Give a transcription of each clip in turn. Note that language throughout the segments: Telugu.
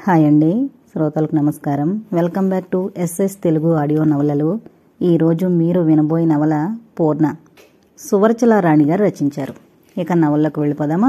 హాయ్ అండి శ్రోతలకు నమస్కారం welcome back to SS Telugu audio నవలలు ఈరోజు మీరు వినబోయే నవల పూర్ణ సువర్చల రాణి గారు రచించారు ఇక నవల్లోకి వెళ్ళిపోదామా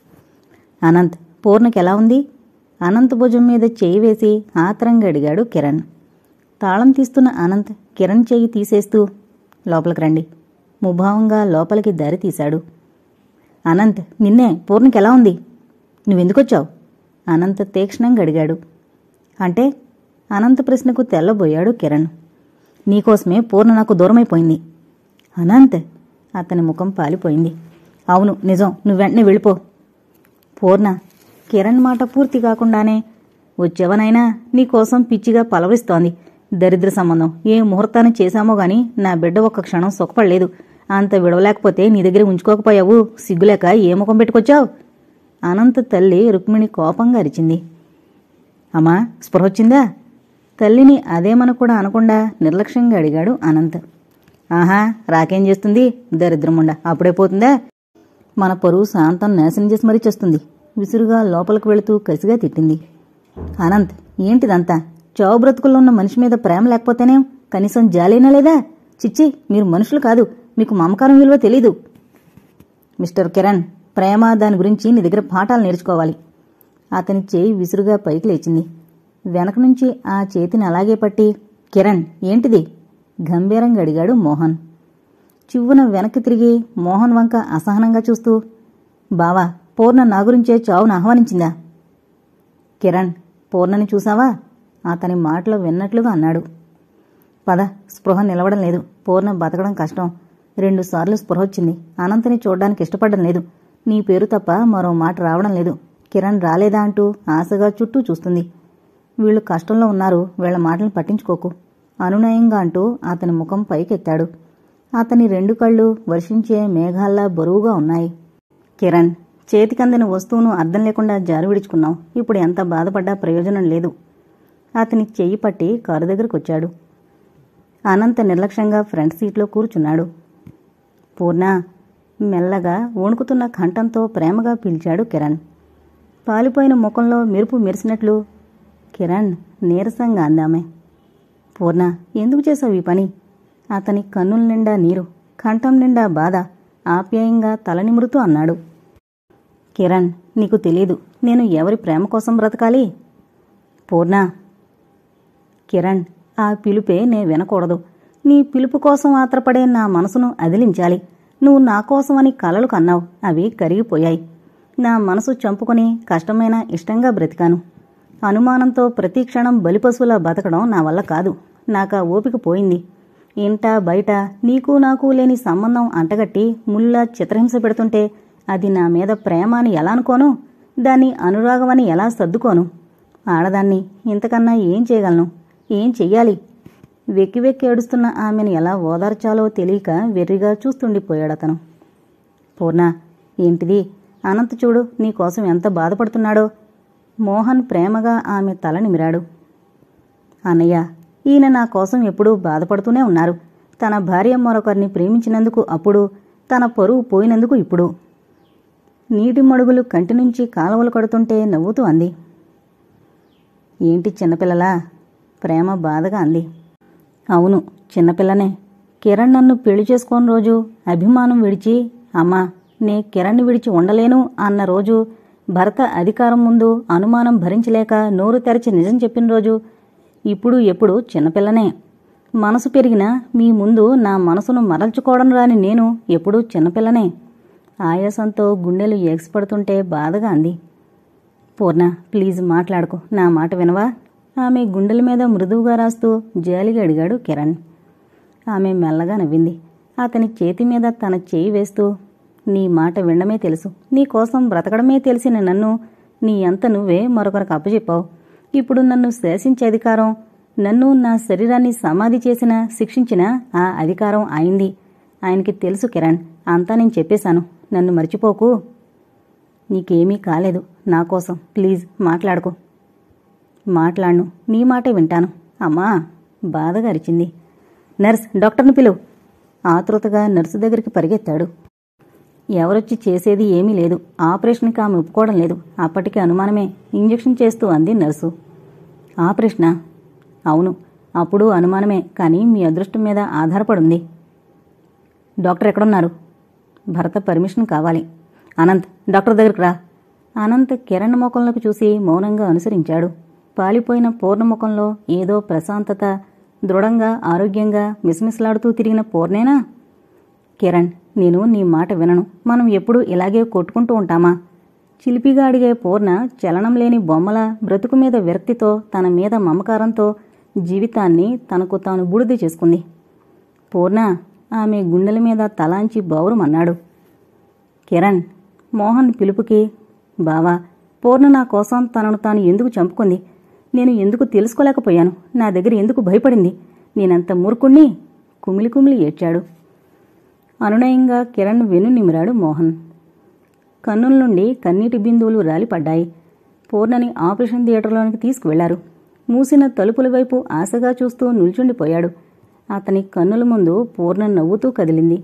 అనంత్ పూర్ణకి ఎలా ఉంది అనంత్ భుజం మీద చేయి వేసి ఆతరంగా అడిగాడు కిరణ్ తాళం తీస్తున్న అనంత్ కిరణ్ చెయ్యి తీసేస్తూ లోపలికి రండి ముభావంగా లోపలికి దారి తీశాడు అనంత్ నిన్నే పూర్ణకి ఎలా ఉంది నువ్వెందుకొచ్చావు అనంత్ తీక్షణంగా అడిగాడు అంటే అనంత ప్రశ్నకు తెల్లబోయాడు కిరణ్ నీకోసమే పూర్ణ నాకు దూరమైపోయింది అనంత్ అతని ముఖం పాలిపోయింది అవును నిజం నువ్వు వెంటనే వెళ్ళిపో పూర్ణ కిరణ్ మాట పూర్తి కాకుండానే వచ్చేవనైనా నీకోసం పిచ్చిగా పలవరిస్తోంది దరిద్ర సంబంధం ఏ ముహూర్తాన్ని చేశామో గాని నా బిడ్డ ఒక్క క్షణం సుఖపడలేదు అంత విడవలేకపోతే నీ దగ్గర ఉంచుకోకపోయావు సిగ్గులేక ఏ ముఖం పెట్టుకొచ్చావు అనంత తల్లి రుక్మిణి కోపంగా అరిచింది అమ్మా స్పృహ వచ్చిందా తల్లిని అదేమన కూడా అనకుండా నిర్లక్ష్యంగా అడిగాడు అనంత్ ఆహా రాకేం చేస్తుంది దరిద్రముండ అప్పుడే పోతుందా మన పరువు శాంతం నాశనం చేసి మరీ చేస్తుంది విసురుగా లోపలికి వెళుతూ కసిగా తిట్టింది అనంత్ ఏంటిదంతా చావు బ్రతుకుల్లో ఉన్న మనిషి మీద ప్రేమ లేకపోతేనే కనీసం జాలైనా లేదా చిచ్చి మీరు మనుషులు కాదు మీకు మమకారం విలువ తెలీదు మిస్టర్ కిరణ్ ప్రేమ దాని గురించి నీ దగ్గర పాఠాలు నేర్చుకోవాలి అతని చేయి విసురుగా పైకి లేచింది వెనక నుంచి ఆ చేతిని అలాగే పట్టి కిరణ్ ఏంటిది గంభీరంగా అడిగాడు మోహన్ చివ్వున వెనక్కి తిరిగి మోహన్ వంక అసహనంగా చూస్తూ బావా పూర్ణ నా గురించే చావును ఆహ్వానించిందా కిరణ్ పూర్ణని చూసావా అతని మాటలు విన్నట్లుగా అన్నాడు పద స్పృహ నిలవడం లేదు పూర్ణ బతకడం కష్టం రెండుసార్లు స్పృహ వచ్చింది అనంతని చూడ్డానికి ఇష్టపడడం లేదు నీ పేరు తప్ప మరో మాట రావడం లేదు కిరణ్ రాలేదా అంటూ ఆశగా చుట్టూ చూస్తుంది వీళ్ళు కష్టంలో ఉన్నారు వీళ్ల మాటలు పట్టించుకోకు అనునయంగా అంటూ అతని ముఖం పైకెత్తాడు అతని రెండు కళ్ళు వర్షించే మేఘాల్లా బరువుగా ఉన్నాయి కిరణ్ చేతికందిన వస్తువును అర్థం లేకుండా జారి విడుచుకున్నావు ఇప్పుడు ఎంత బాధపడ్డా ప్రయోజనం లేదు అతని చెయ్యి పట్టి కారు దగ్గరకు వచ్చాడు అనంత నిర్లక్ష్యంగా ఫ్రంట్ సీట్లో కూర్చున్నాడు పూర్ణ మెల్లగా వణుకుతున్న కంఠంతో ప్రేమగా పిలిచాడు కిరణ్ పాలిపోయిన ముఖంలో మెరుపు మెరిసినట్లు కిరణ్ నీరసంగా అందామె పూర్ణ ఎందుకు చేసావు ఈ పని అతని కన్నుల నిండా నీరు కంఠం నిండా బాధ ఆప్యాయంగా తల నిమురుతూ అన్నాడు కిరణ్ నీకు తెలీదు నేను ఎవరి ప్రేమ కోసం బ్రతకాలి పూర్ణ కిరణ్ ఆ పిలుపే నే వినకూడదు నీ పిలుపు కోసం ఆత్రపడే నా మనసును అదిలించాలి నువ్వు నా కోసమని కలలు కన్నావు అవి కరిగిపోయాయి నా మనసు చంపుకొని కష్టమైన ఇష్టంగా బ్రతికాను అనుమానంతో ప్రతి క్షణం బలిపశువులా బతకడం నా వల్ల కాదు నాకా ఓపిక పోయింది ఇంట బయట నీకు నాకు లేని సంబంధం అంటగట్టి ముల్లా చిత్రహింస పెడుతుంటే అది నా మీద ప్రేమ అని ఎలా అనుకోను దాన్ని అనురాగమని ఎలా సర్దుకోను ఆడదాన్ని ఇంతకన్నా ఏం చేయగలను ఏం చెయ్యాలి వెక్కి వెక్కి ఏడుస్తున్న ఆమెను ఎలా ఓదార్చాలో తెలియక వెర్రిగా చూస్తుండిపోయాడతను పూర్ణ ఏంటిది అనంత్ చూడు నీకోసం ఎంత బాధపడుతున్నాడో మోహన్ ప్రేమగా ఆమె తల నిమిరాడు అన్నయ్య ఈయన నా కోసం ఎప్పుడూ బాధపడుతూనే ఉన్నారు తన భార్య మరొకరిని ప్రేమించినందుకు అప్పుడు తన పరువు పోయినందుకు ఇప్పుడు నీటి మడుగులు కంటి నుంచి కాలువలు కడుతుంటే నవ్వుతూ అంది ఏంటి చిన్నపిల్లలా ప్రేమ బాధగా అంది అవును చిన్నపిల్లనే కిరణ్ నన్ను పెళ్లి చేసుకోని రోజు అభిమానం విడిచి అమ్మా నే కిరణ్ని విడిచి ఉండలేను అన్న రోజు భర్త అధికారం ముందు అనుమానం భరించలేక నోరు తెరచి నిజం చెప్పిన రోజు ఇప్పుడు ఎప్పుడు చిన్నపిల్లనే మనసు పెరిగిన మీ ముందు నా మనసును మరల్చుకోవడం రాని నేను ఎప్పుడూ చిన్నపిల్లనే ఆయాసంతో గుండెలు ఎగసిపడుతుంటే బాధగా అంది పూర్ణ ప్లీజ్ మాట్లాడుకో నా మాట వినవా ఆమె గుండెల మీద మృదువుగా రాస్తూ జాలిగా అడిగాడు కిరణ్ ఆమె మెల్లగా నవ్వింది అతని చేతి మీద తన చేయి వేస్తూ నీ మాట వినడమే తెలుసు నీ కోసం బ్రతకడమే తెలిసిన నన్ను నీ అంత నువ్వే మరొకరికి అప్పచెప్పావు ఇప్పుడు నన్ను శాసించే అధికారం నన్ను నా శరీరాన్ని సమాధి చేసిన శిక్షించిన ఆ అధికారం అయింది ఆయనకి తెలుసు కిరణ్ అంతా నేను చెప్పేశాను నన్ను మర్చిపోకు నీకేమీ కాలేదు నా కోసం ప్లీజ్ మాట్లాడుకో మాట్లాడను నీ మాటే వింటాను అమ్మా బాధగా అరిచింది నర్స్ డాక్టర్ని పిలువు ఆతృతగా నర్సు దగ్గరికి పరిగెత్తాడు ఎవరొచ్చి చేసేది ఏమీ లేదు ఆపరేషన్కి ఆమె ఒప్పుకోవడం లేదు అప్పటికి అనుమానమే ఇంజెక్షన్ చేస్తూ అంది నర్సు ఆ ప్రశ్న అవును అప్పుడు అనుమానమే కానీ మీ అదృష్టం మీద ఆధారపడుంది డాక్టర్ ఎక్కడున్నారు భరత పర్మిషన్ కావాలి అనంత్ డాక్టర్ దగ్గరికి రా అనంత్ కిరణ్ ముఖంలోకి చూసి మౌనంగా అనుసరించాడు పాలిపోయిన పూర్ణ ముఖంలో ఏదో ప్రశాంతత దృఢంగా ఆరోగ్యంగా మిస్మిస్లాడుతూ తిరిగిన పూర్ణేనా కిరణ్ నేను నీ మాట వినను మనం ఎప్పుడూ ఇలాగే కొట్టుకుంటూ ఉంటామా చిలిపిగా అడిగే పూర్ణ చలనం లేని బొమ్మల బ్రతుకు మీద విరక్తితో తన మీద మమకారంతో జీవితాన్ని తనకు తాను బూడిద చేసుకుంది పూర్ణ ఆమె గుండెల మీద తలాంచి బౌరమన్నాడు కిరణ్ మోహన్ పిలుపుకి బావా పూర్ణ నా కోసం తనను తాను ఎందుకు చంపుకుంది నేను ఎందుకు తెలుసుకోలేకపోయాను నా దగ్గర ఎందుకు భయపడింది నేనంత మూర్ఖుణ్ణి కుమిలి కుమిలి ఏడ్చాడు అనునయంగా కిరణ్ వెను నిమిరాడు మోహన్ కన్నుల నుండి కన్నీటి బిందువులు రాలిపడ్డాయి పూర్ణని ఆపరేషన్ థియేటర్లోనికి తీసుకువెళ్లారు మూసిన తలుపుల వైపు ఆశగా చూస్తూ నిల్చుండిపోయాడు అతని కన్నుల ముందు పూర్ణ నవ్వుతూ కదిలింది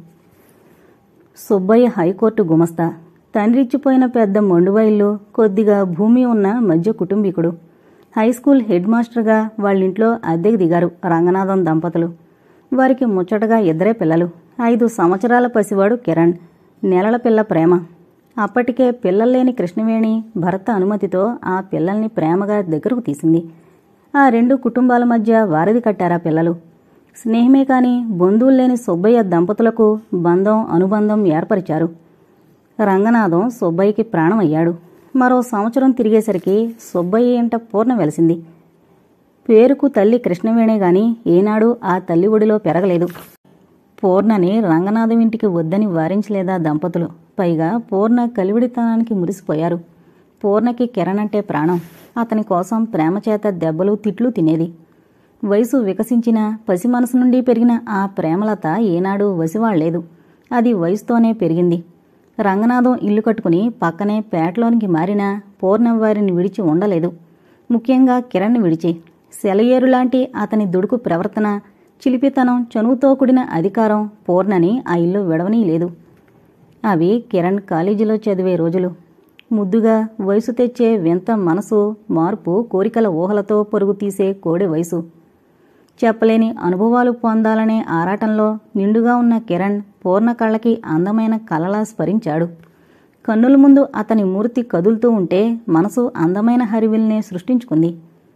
సుబ్బయ్య హైకోర్టు గుమస్తా తండ్రిచ్చిపోయిన పెద్ద మొండువైల్లో కొద్దిగా భూమి ఉన్న మధ్య కుటుంబీకుడు హై స్కూల్ హెడ్ మాస్టర్గా వాళ్ళింట్లో అద్దెకు దిగారు రంగనాథం దంపతులు వారికి ముచ్చటగా ఇద్దరే పిల్లలు ఐదు సంవత్సరాల పసివాడు కిరణ్ నెలల పిల్ల ప్రేమ అప్పటికే పిల్లల్లేని కృష్ణవేణి భర్త అనుమతితో ఆ పిల్లల్ని ప్రేమగా దగ్గరకు తీసింది ఆ రెండు కుటుంబాల మధ్య వారధి కట్టారా పిల్లలు స్నేహమే కాని బంధువుల్లేని సుబ్బయ్య దంపతులకు బంధం అనుబంధం ఏర్పరిచారు రంగనాథం సుబ్బయ్యకి ప్రాణం అయ్యాడు మరో సంవత్సరం తిరిగేసరికి సుబ్బయ్య ఇంట పూర్ణ వెలిసింది పేరుకు తల్లి కృష్ణవేణే గాని ఏనాడు ఆ తల్లి ఒడిలో పెరగలేదు పూర్ణని రంగనాథం ఇంటికి వద్దని వారించలేదా దంపతులు పైగా పూర్ణ కలివిడితనానికి మురిసిపోయారు పూర్ణకి కిరణ్ అంటే ప్రాణం అతని కోసం ప్రేమ చేత దెబ్బలు తిట్లు తినేది వయసు వికసించిన పసి మనసు నుండి పెరిగిన ఆ ప్రేమలత ఏనాడు వసివాళ్లేదు అది వయసుతోనే పెరిగింది రంగనాథం ఇల్లు కట్టుకుని పక్కనే పేటలోనికి మారినా పూర్ణం వారిని విడిచి ఉండలేదు ముఖ్యంగా కిరణ్ విడిచి సెలయేరులాంటి అతని దుడుకు ప్రవర్తన చిలిపితనం చనువుతో కూడిన అధికారం పూర్ణని ఆ ఇల్లు విడవనీయలేదు అవి కిరణ్ కాలేజీలో చదివే రోజులు ముద్దుగా వయసు తెచ్చే వింత మనసు మార్పు కోరికల ఊహలతో పరుగు తీసే కోడి వయసు చెప్పలేని అనుభవాలు పొందాలనే ఆరాటంలో నిండుగా ఉన్న కిరణ్ పూర్ణ కళ్ళకి అందమైన కలలా స్ఫరించాడు కన్నుల ముందు అతని మూర్తి కదులుతూ ఉంటే మనసు అందమైన హరివిల్నే సృష్టించుకుంది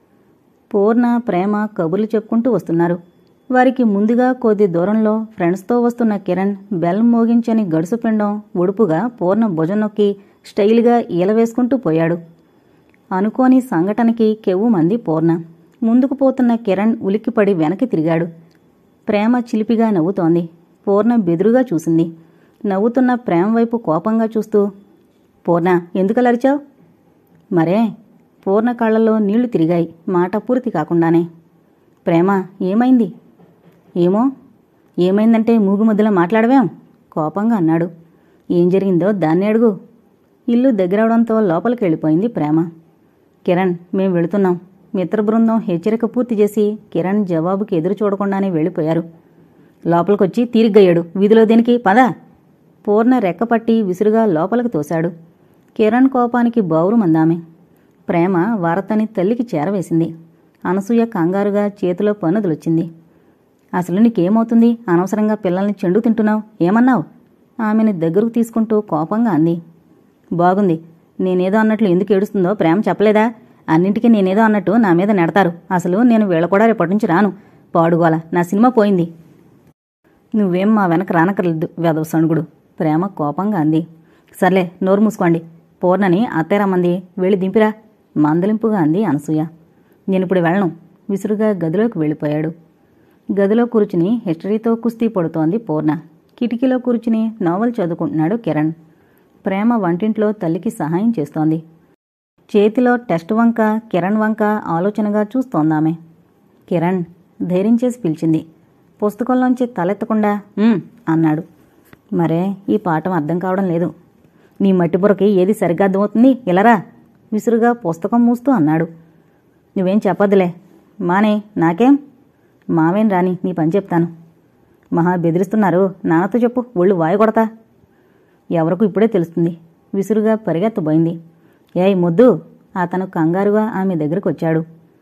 పూర్ణ ప్రేమ కబుర్లు చెప్పుకుంటూ వస్తున్నారు వారికి ముందుగా కొద్ది దూరంలో ఫ్రెండ్స్తో వస్తున్న కిరణ్ బెల్ మోగించని గడుసు పిండం ఒడుపుగా పూర్ణ భుజం నొక్కి స్టైల్గా ఈల వేసుకుంటూ పోయాడు అనుకోని సంఘటనకి కెవ్వు మంది పూర్ణ ముందుకు పోతున్న కిరణ్ ఉలిక్కిపడి వెనక్కి తిరిగాడు ప్రేమ చిలిపిగా నవ్వుతోంది పూర్ణ బెదురుగా చూసింది నవ్వుతున్న ప్రేమ వైపు కోపంగా చూస్తూ పూర్ణ ఎందుకలరిచావు మరే పూర్ణ కళ్ళల్లో నీళ్లు తిరిగాయి మాట పూర్తి కాకుండానే ప్రేమ ఏమైంది ఏమో ఏమైందంటే మూగుముద్దలా మాట్లాడవేం కోపంగా అన్నాడు ఏం జరిగిందో దాన్ని అడుగు ఇల్లు దగ్గరవడంతో లోపలికి వెళ్ళిపోయింది ప్రేమ కిరణ్ మేం వెళుతున్నాం మిత్ర బృందం హెచ్చరిక పూర్తి చేసి కిరణ్ జవాబుకి ఎదురు చూడకుండానే వెళ్ళిపోయారు లోపలికొచ్చి తీరిగ్గయ్యాడు వీధిలో దేనికి పద పూర్ణ రెక్కపట్టి విసురుగా లోపలికి తోశాడు కిరణ్ కోపానికి బౌరు మందామె ప్రేమ వారతని తల్లికి చేరవేసింది అనసూయ కంగారుగా చేతిలో పన్నుదులొచ్చింది అసలు నీకేమవుతుంది అనవసరంగా పిల్లల్ని చెండు తింటున్నావు ఏమన్నావు ఆమెని దగ్గరకు తీసుకుంటూ కోపంగా అంది బాగుంది నేనేదో అన్నట్లు ఎందుకు ఏడుస్తుందో ప్రేమ చెప్పలేదా అన్నింటికీ నేనేదో అన్నట్టు నా మీద నెడతారు అసలు నేను వీళ్ళ కూడా రేపటి నుంచి రాను పాడుగోల నా సినిమా పోయింది నువ్వేం మా వెనక రానక్కర్లేదు వేదవ సణుగుడు ప్రేమ కోపంగా అంది సర్లే నోరు మూసుకోండి పూర్ణని అత్తే రమ్మంది వెళ్ళి దింపిరా మందలింపుగా అంది అనసూయ నేనిప్పుడు వెళ్ళను విసురుగా గదిలోకి వెళ్ళిపోయాడు గదిలో కూర్చుని హిస్టరీతో కుస్తీ పడుతోంది పూర్ణ కిటికీలో కూర్చుని నావల్ చదువుకుంటున్నాడు కిరణ్ ప్రేమ వంటింట్లో తల్లికి సహాయం చేస్తోంది చేతిలో టెస్ట్ వంక కిరణ్ వంక ఆలోచనగా చూస్తోందామె కిరణ్ ధైర్యం చేసి పిలిచింది పుస్తకంలోంచి తలెత్తకుండా "ఉమ్" అన్నాడు మరే ఈ పాఠం అర్థం కావడం లేదు నీ మట్టి బుర్రకి ఏది సరిగ్గా అర్థమవుతుంది ఇలారా విసురుగా పుస్తకం మూస్తూ అన్నాడు నువ్వేం చెప్పొద్దులే మానే నాకేం మావేం రాని నీ పని చెప్తాను మహా బెదిరిస్తున్నారు నాన్నతో చెప్పు ఒళ్ళు వాయు కొడతా ఎవరకు ఇప్పుడే తెలుస్తుంది విసురుగా పరిగెత్తబోయింది ఏయ్ ముద్దు అతను కంగారుగా ఆమె దగ్గరకు వచ్చాడు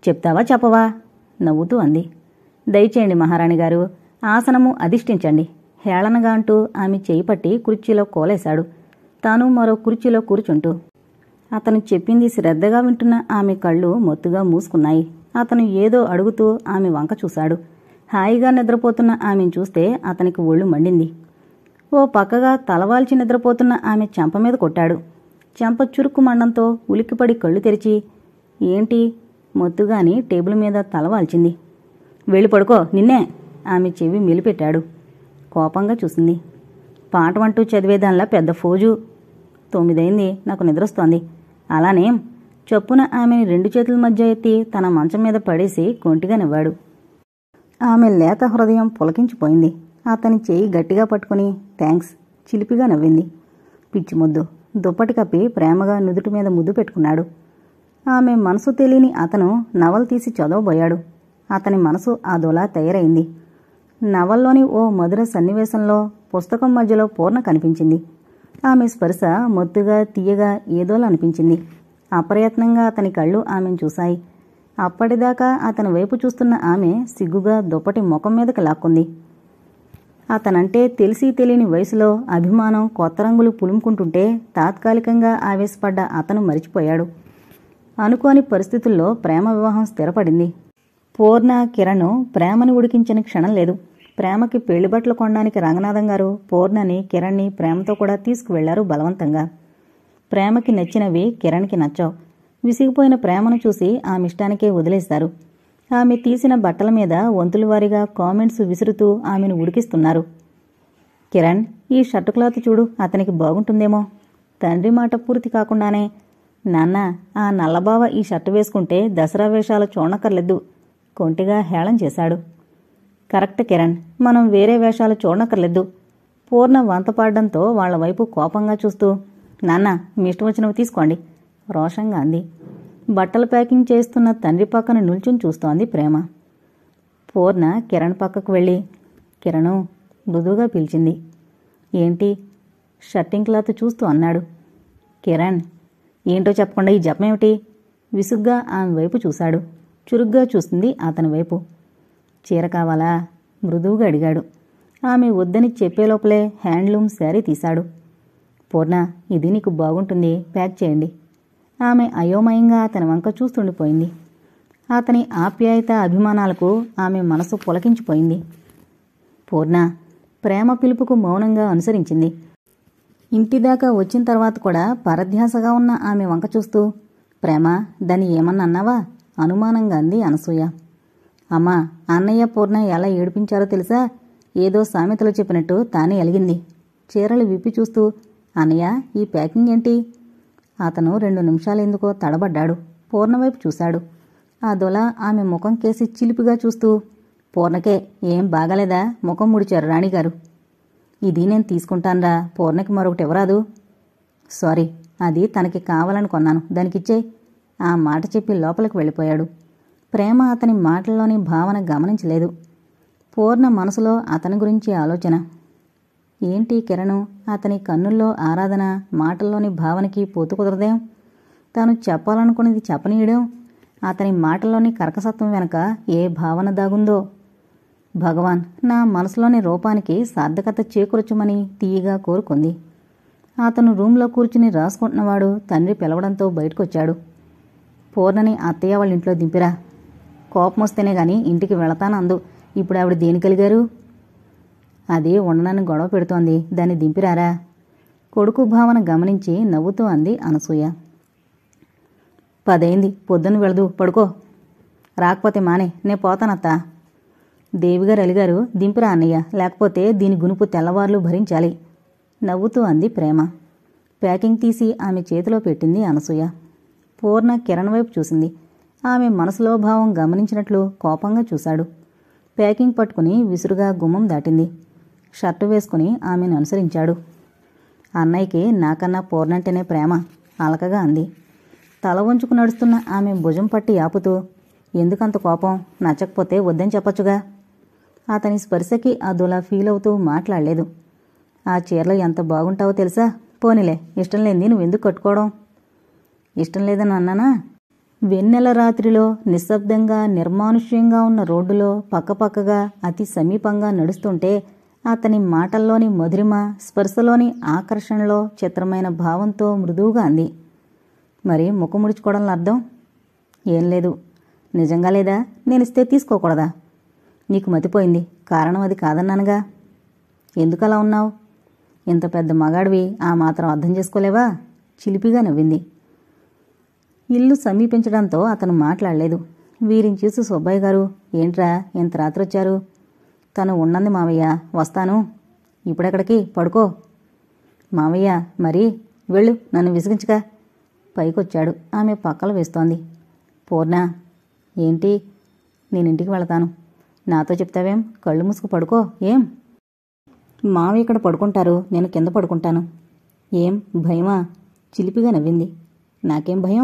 చెప్తావా చెప్పవా నవ్వుతూ అంది దయచేయండి మహారాణి గారు ఆసనము అధిష్ఠించండి హేళనగా అంటూ ఆమె చేయి పట్టి కుర్చీలో కోలేశాడు తాను మరో కుర్చీలో కూర్చుంటూ అతను చెప్పింది శ్రద్ధగా వింటున్న ఆమె కళ్ళు మొత్తుగా మూసుకున్నాయి అతను ఏదో అడుగుతూ ఆమె వంక చూశాడు హాయిగా నిద్రపోతున్న ఆమెను చూస్తే అతనికి ఒళ్ళు మండింది ఓ పక్కగా తలవాల్చి నిద్రపోతున్న ఆమె చెంప మీద కొట్టాడు చెంప చురుకు మండంతో ఉలిక్కిపడి కళ్ళు తెరిచి ఏంటి మొత్తుగాని టేబుల్ మీద తలవాల్చింది వెళ్ళి పడుకో నిన్నే ఆమె చెవి మెలిపెట్టాడు కోపంగా చూసింది పాటమంటూ చదివేదానిలా పెద్ద ఫోజు తొమ్మిదైంది నాకు నిద్రొస్తోంది అలానే చొప్పున ఆమెని రెండు చేతుల మధ్య ఎత్తి తన మంచం మీద పడేసి కొంటిగా నవ్వాడు ఆమె లేత హృదయం పులకించిపోయింది అతని చేయి గట్టిగా పట్టుకుని థ్యాంక్స్ చిలిపిగా నవ్వింది పిచ్చి ముద్దు దుప్పటి కప్పి ప్రేమగా నుదుటి మీద ముద్దు పెట్టుకున్నాడు ఆమె మనసు తెలియని అతను నవల్ తీసి చదవబోయాడు అతని మనసు అదోలా తయారైంది నవల్లోని ఓ మధుర సన్నివేశంలో పుస్తకం మధ్యలో పూర్ణ కనిపించింది ఆమె స్పర్శ మొత్తుగా తీయగా ఏదోలా అనిపించింది అప్రయత్నంగా అతని కళ్ళు ఆమెను చూశాయి అప్పటిదాకా అతని వైపు చూస్తున్న ఆమె సిగ్గుగా దుప్పటి ముఖం మీదకి లాక్కుంది అతనంటే తెలిసి తెలియని వయసులో అభిమానం కొత్త రంగులు పులుముకుంటుంటే తాత్కాలికంగా ఆవేశపడ్డ అతను మరిచిపోయాడు అనుకోని పరిస్థితుల్లో ప్రేమ వివాహం స్థిరపడింది పూర్ణ కిరణ్ ప్రేమని ఉడికించిన క్షణం లేదు ప్రేమకి పెళ్లిబట్టలు కొనడానికి రంగనాథం గారు పూర్ణని కిరణ్ని ప్రేమతో కూడా తీసుకువెళ్లారు బలవంతంగా ప్రేమకి నచ్చినవి కిరణ్కి నచ్చావు విసిగిపోయిన ప్రేమను చూసి ఆమె ఇష్టానికే వదిలేశారు ఆమె తీసిన బట్టల మీద వంతుల వారీగా కామెంట్స్ విసురుతూ ఆమెను ఉడికిస్తున్నారు కిరణ్ ఈ షర్టు క్లాత్ చూడు అతనికి బాగుంటుందేమో తండ్రి మాట పూర్తి కాకుండానే నాన్న ఆ నల్లబావ ఈ షర్టు వేసుకుంటే దసరా వేషాలు చూడనక్కర్లేదు కొంటిగా హేళం చేశాడు కరెక్ట్ కిరణ్ మనం వేరే వేషాలు చూడనక్కర్లేదు పూర్ణ వంతపాడడంతో వాళ్ల వైపు కోపంగా చూస్తూ నాన్న మీ ఇష్టం వచ్చినవి తీసుకోండి రోషంగా అంది బట్టలు ప్యాకింగ్ చేస్తున్న తండ్రి పక్కన నిల్చుని చూస్తోంది ప్రేమ పూర్ణ కిరణ్ పక్కకు వెళ్ళి కిరణు మృదువుగా పిలిచింది ఏంటి షర్టింగ్ క్లాత్ చూస్తూ అన్నాడు కిరణ్ ఏంటో చెప్పకుండా ఈ జపమేమిటి విసుగ్గా ఆమె వైపు చూశాడు చురుగ్గా చూస్తుంది అతని వైపు చీర కావాలా మృదువుగా అడిగాడు ఆమె వద్దని చెప్పేలోపలే హ్యాండ్లూమ్ శారీ తీశాడు పూర్ణ ఇది నీకు బాగుంటుంది ప్యాక్ చేయండి ఆమె అయోమయంగా అతని వంక చూస్తుండిపోయింది అతని ఆప్యాయత అభిమానాలకు ఆమె మనసు పులకించిపోయింది పూర్ణ ప్రేమ పిలుపుకు మౌనంగా అనుసరించింది ఇంటిదాకా వచ్చిన తర్వాత కూడా పరధ్యాసగా ఉన్న ఆమె వంక చూస్తూ ప్రేమ దాన్ని ఏమన్నా అన్నావా అనుమానంగా అంది అనసూయ అమ్మా అన్నయ్య పూర్ణ ఎలా ఏడిపించారో తెలుసా ఏదో సామెతలో చెప్పినట్టు తానే ఎలిగింది చీరలు విప్పి చూస్తూ అన్నయ్య ఈ ప్యాకింగ్ ఏంటి అతను రెండు నిమిషాలెందుకో తడబడ్డాడు పూర్ణ వైపు చూశాడు ఆ దొల ఆమె ముఖం కేసి చిలిపిగా చూస్తూ పూర్ణకే ఏం బాగాలేదా ముఖం ముడిచారు రాణిగారు ఇది నేను తీసుకుంటాన్రా పూర్ణకి మరొకటి ఎవరాదు సారీ అది తనకి కావాలని కొన్నాను దానికిచ్చే ఆ మాట చెప్పి లోపలికి వెళ్ళిపోయాడు ప్రేమ అతని మాటల్లోని భావన గమనించలేదు పూర్ణ మనసులో అతని గురించి ఆలోచన ఏంటి కిరణు అతని కన్నుల్లో ఆరాధన మాటల్లోని భావనకి పోతు కుదరదేం తాను చెప్పాలనుకున్నది చెప్పనీయడం అతని మాటల్లోని కరకసత్వం వెనక ఏ భావన దాగుందో భగవాన్ నా మనసులోని రూపానికి సార్థకత చేకూర్చమని తీయగా కోరుకుంది అతను రూంలో కూర్చుని రాసుకుంటున్నవాడు తండ్రి పిలవడంతో బయటకొచ్చాడు పూర్ణని అత్తయ్య వాళ్ళ ఇంట్లో దింపిరా కోపం వస్తేనే గాని ఇంటికి వెళతానందు ఇప్పుడు ఆవిడ దేని కలిగారు అది ఉండనని గొడవ పెడుతోంది దాన్ని దింపిరారా కొడుకు భావన గమనించి నవ్వుతూ అంది అనసూయ పదైంది పొద్దున్న వెళదు పడుకో రాకపోతే మానే నే పోతానత్తా దేవిగారు అలిగారు దింపిరా అన్నయ్య లేకపోతే దీని గునుపు తెల్లవార్లు భరించాలి నవ్వుతూ అంది ప్రేమ ప్యాకింగ్ తీసి ఆమె చేతిలో పెట్టింది అనసూయ పూర్ణ కిరణ్ వైపు చూసింది ఆమె మనసులో భావం గమనించినట్లు కోపంగా చూశాడు ప్యాకింగ్ పట్టుకుని విసురుగా గుమ్మం దాటింది షర్టు వేసుకుని ఆమెను అనుసరించాడు అన్నయ్యకి నాకన్నా పూర్ణంటేనే ప్రేమ అలకగా అంది తల వంచుకు నడుస్తున్న ఆమె భుజం పట్టి ఆపుతూ ఎందుకంత కోపం నచ్చకపోతే వద్దని చెప్పొచ్చుగా అతని స్పర్శకి అదోలా ఫీల్ అవుతూ మాట్లాడలేదు ఆ చీరలో ఎంత బాగుంటావో తెలుసా పోనీలే ఇష్టం లేనిది నువ్వెందుకు కట్టుకోవడం ఇష్టం లేదని అన్నానా వెన్నెల రాత్రిలో నిశ్శబ్దంగా నిర్మానుష్యంగా ఉన్న రోడ్డులో పక్కపక్కగా అతి సమీపంగా నడుస్తుంటే అతని మాటల్లోని మధురిమ స్పర్శలోని ఆకర్షణలో చిత్రమైన భావంతో మృదువుగా అంది మరి ముక్కు ముడుచుకోవడంలో అర్థం ఏం లేదు నిజంగా లేదా నేను ఇస్తే తీసుకోకూడదా నీకు మతిపోయింది కారణం అది కాదన్నానుగా ఎందుకు అలా ఉన్నావు ఇంత పెద్ద మగాడివి ఆ మాత్రం అర్థం చేసుకోలేవా చిలిపిగా నవ్వింది ఇల్లు సమీపించడంతో అతను మాట్లాడలేదు వీరిని చూసి సుబ్బయ్య గారు ఏంట్రా ఎంత రాత్రి వచ్చారు తను ఉన్నంది మావయ్య వస్తాను ఇప్పుడెక్కడికి పడుకో మావయ్య మరి వెళ్ళు నన్ను విసిగించక పైకొచ్చాడు ఆమె పక్కలు వేస్తోంది పూర్ణ ఏంటి నేను ఇంటికి వెళతాను నాతో చెప్తావేం కళ్ళు మూసుకు పడుకో ఏం మావి ఇక్కడ పడుకుంటారు నేను కింద పడుకుంటాను ఏం భయమా చిలిపిగా నవ్వింది నాకేం భయం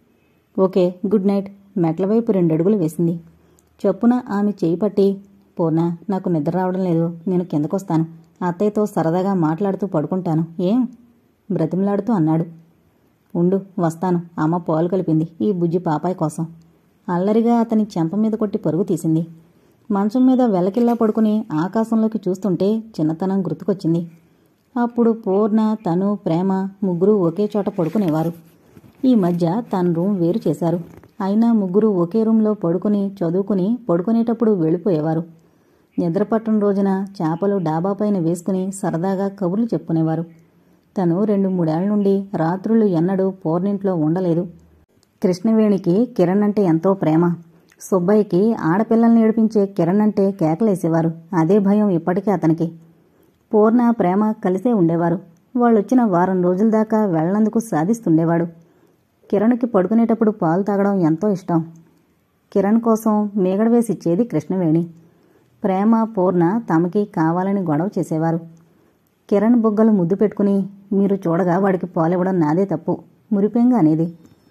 ఓకే గుడ్ నైట్ మెట్ల వైపు రెండు అడుగులు వేసింది చొప్పున ఆమె చేయి పట్టి పూర్ణ నాకు నిద్ర రావడం లేదు నేను కిందకొస్తాను అత్తయ్యతో సరదాగా మాట్లాడుతూ పడుకుంటాను ఏం బ్రతిమలాడుతూ అన్నాడు ఉండు వస్తాను అమ్మ పాలు కలిపింది ఈ బుజ్జి పాపాయి కోసం అల్లరిగా అతని చెంప మీద కొట్టి పరుగు తీసింది మంచం మీద వెలకిల్లా పడుకుని ఆకాశంలోకి చూస్తుంటే చిన్నతనం గుర్తుకొచ్చింది అప్పుడు పూర్ణ తను ప్రేమ ముగ్గురు ఒకే చోట పడుకునేవారు ఈ మధ్య తన రూమ్ వేరు చేశారు అయినా ముగ్గురు ఒకే రూమ్లో పడుకుని చదువుకుని పడుకునేటప్పుడు వెళ్ళిపోయేవారు నిద్రపట్టం రోజున చేపలు డాబాపైన వేసుకుని సరదాగా కబుర్లు చెప్పుకునేవారు తను రెండు మూడేళ్ల నుండి రాత్రులు ఎన్నడూ పూర్ణింట్లో ఉండలేదు కృష్ణవేణికి కిరణ్ అంటే ఎంతో ప్రేమ సుబ్బయ్యకి ఆడపిల్లల్ని ఏడిపించే కిరణ్ అంటే కేకలేసేవారు అదే భయం ఇప్పటికీ అతనికి పూర్ణ ప్రేమ కలిసే ఉండేవారు వాళ్ళొచ్చిన వారం రోజుల దాకా వెళ్లందుకు సాధిస్తుండేవాడు కిరణ్కి పడుకునేటప్పుడు పాలు తాగడం ఎంతో ఇష్టం కిరణ్ కోసం మీగడ వేసిచ్చేది కృష్ణవేణి ప్రేమ పూర్ణ తమకి కావాలని గొడవ చేసేవారు కిరణ్ బుగ్గలు ముద్దు పెట్టుకుని మీరు చూడగా వాడికి పాలివ్వడం నాదే తప్పు మురిపెంగా అనేది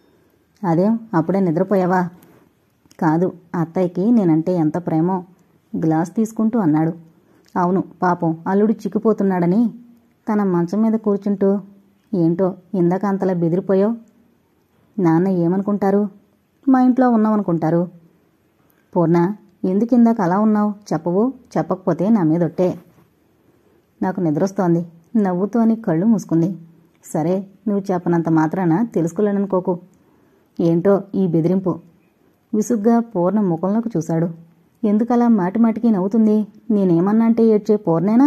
అదేం అప్పుడే నిద్రపోయావా కాదు అత్తయ్యకి నేనంటే ఎంత ప్రేమో గ్లాస్ తీసుకుంటూ అన్నాడు అవును పాపం అల్లుడు చిక్కిపోతున్నాడని తన మంచం మీద కూర్చుంటూ ఏంటో ఇందాక అంతలా బెదిరిపోయావు నాన్న ఏమనుకుంటారు మా ఇంట్లో ఉన్నామనుకుంటారు పూర్ణ ఎందుకు ఇందాక అలా ఉన్నావు చెప్పవు చెప్పకపోతే నా మీదొట్టే నాకు నిద్రొస్తోంది నవ్వుతూ అని కళ్ళు మూసుకుంది సరే నువ్వు చెప్పనంత మాత్రాన తెలుసుకోలేననుకోకు ఏంటో ఈ బెదిరింపు విసుగ్గా పూర్ణ ముఖంలోకి చూశాడు ఎందుకలా మాటిమాటికి నవ్వుతుంది నేనేమన్నా అంటే ఏడ్చే పూర్ణేనా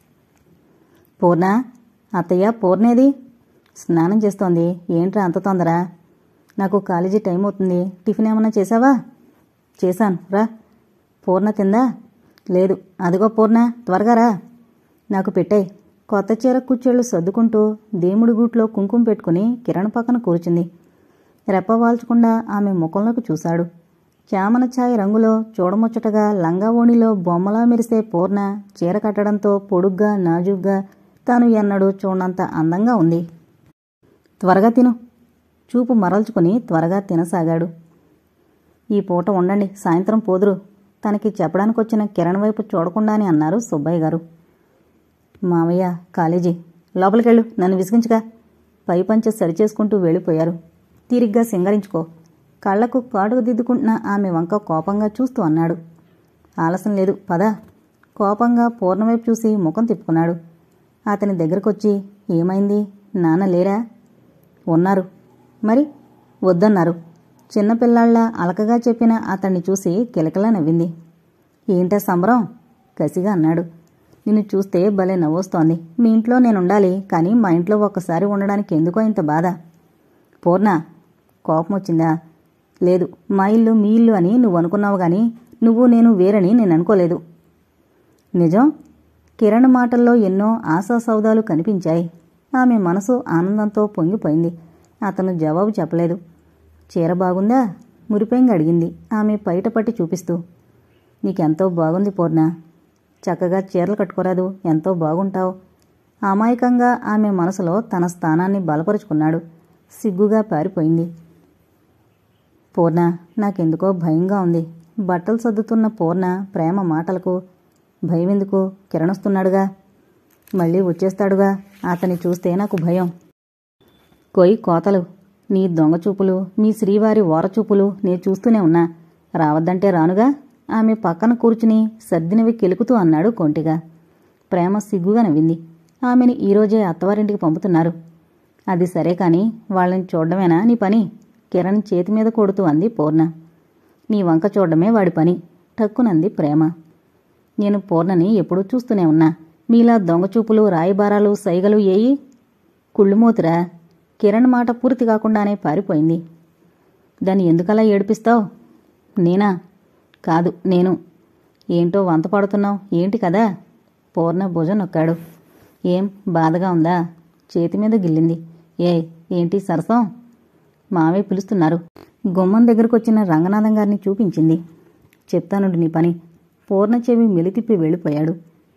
పూర్ణ అత్తయ్య పూర్ణేది స్నానం చేస్తోంది ఏంట్రా అంత తొందర నాకు కాలేజీ టైం అవుతుంది టిఫిన్ ఏమన్నా చేసావా చేశాను రా పూర్ణ తిందా లేదు అదిగో పూర్ణ త్వరగా రా నాకు పెట్టాయి కొత్త చీర కుచ్చేళ్ళు సర్దుకుంటూ దేముడి గూట్లో కుంకుమ పెట్టుకుని కిరణ్ పక్కన కూర్చుంది రెప్పవాల్చకుండా ఆమె ముఖంలోకి చూశాడు చామన ఛాయ రంగులో చూడముచ్చటగా లంగా ఓణిలో బొమ్మలా మెరిసే పూర్ణ చీర కట్టడంతో పొడుగ్గా నాజుగ్గా తాను ఎన్నడూ చూడనంత అందంగా ఉంది త్వరగా తిను చూపు మరల్చుకుని త్వరగా తినసాగాడు ఈ పూట ఉండండి సాయంత్రం పోదురు తనకి చెప్పడానికి వచ్చిన కిరణ్ వైపు చూడకుండానే అన్నారు సుబ్బయ్య గారు మావయ్య కాలేజీ లోపలికెళ్ళు నన్ను విసిగించగా పై పంచె సరిచేసుకుంటూ వెళ్ళిపోయారు తీరిగ్గా సింగరించుకో కళ్లకు కాటుకు దిద్దుకుంటున్న ఆమె వంక కోపంగా చూస్తూ అన్నాడు ఆలస్యం లేదు పద కోపంగా పూర్ణవైపు చూసి ముఖం తిప్పుకున్నాడు అతని దగ్గరకొచ్చి ఏమైంది నాన్న లేరా ఉన్నారు మరి వద్దన్నారు చిన్నపిల్లాళ్ళ అలకగా చెప్పిన అతన్ని చూసి కిలకిలా నవ్వింది ఏంటా సంబరం కసిగా అన్నాడు నిన్ను చూస్తే భలే నవ్వొస్తోంది మీ ఇంట్లో నేనుండాలి కానీ మా ఇంట్లో ఒక్కసారి ఉండడానికి ఎందుకో ఇంత బాధ పూర్ణ కోపం వచ్చిందా లేదు మా ఇల్లు మీ ఇల్లు అని నువ్వు అనుకున్నావు గాని నువ్వు నేను వేరని నేను అనుకోలేదు నిజం కిరణ్ మాటల్లో ఎన్నో ఆశా సౌదాలు కనిపించాయి ఆమె మనసు ఆనందంతో పొంగిపోయింది అతను జవాబు చెప్పలేదు చీర బాగుందా మురిపెంగా అడిగింది ఆమె పైట పట్టి చూపిస్తూ నీకెంతో బాగుంది పూర్ణ చక్కగా చీరలు కట్టుకోరాదు ఎంతో బాగుంటావు అమాయకంగా ఆమె మనసులో తన స్థానాన్ని బలపరుచుకున్నాడు సిగ్గుగా పారిపోయింది పూర్ణ నాకెందుకో భయంగా ఉంది బట్టలు సర్దుతున్న పూర్ణ ప్రేమ మాటలకు భయమెందుకు కిరణొస్తున్నాడుగా మళ్ళీ వచ్చేస్తాడుగా అతని చూస్తే నాకు భయం కొయ్ కోతలు నీ దొంగ చూపులు మీ శ్రీవారి ఓరచూపులు నేను చూస్తూనే ఉన్నా రావద్దంటే రానుగా ఆమె పక్కన కూర్చుని సర్దినవి కెలుకుతూ అన్నాడు కొంటిగా ప్రేమ సిగ్గుగా నవ్వింది ఆమెని ఈరోజే అత్తవారింటికి పంపుతున్నారు అది సరే కాని వాళ్ళని చూడడమేనా నీ పని కిరణ్ చేతి మీద కొడుతూ అంది పూర్ణ నీ వంక చూడడమే వాడి పని టక్కునంది ప్రేమ నేను పూర్ణని ఎప్పుడూ చూస్తూనే ఉన్నా మీలా దొంగచూపులు రాయిబారాలు సైగలు ఏయి కుళ్ళుమోతురా కిరణ్ మాట పూర్తి కాకుండానే పారిపోయింది దాన్ని ఎందుకలా ఏడిపిస్తావు నేనా కాదు నేను ఏంటో వంత పడుతున్నావు ఏంటి కదా పూర్ణ భుజం నొక్కాడు ఏం బాధగా ఉందా చేతి మీద గిల్లింది ఏ ఏంటి సరసం మావే పిలుస్తున్నారు గుమ్మం దగ్గరకు వచ్చిన రంగనాథం గారిని చూపించింది చెప్తానుండి నీ పని పూర్ణ చెవి మెలితిప్పి వెళ్ళిపోయాడు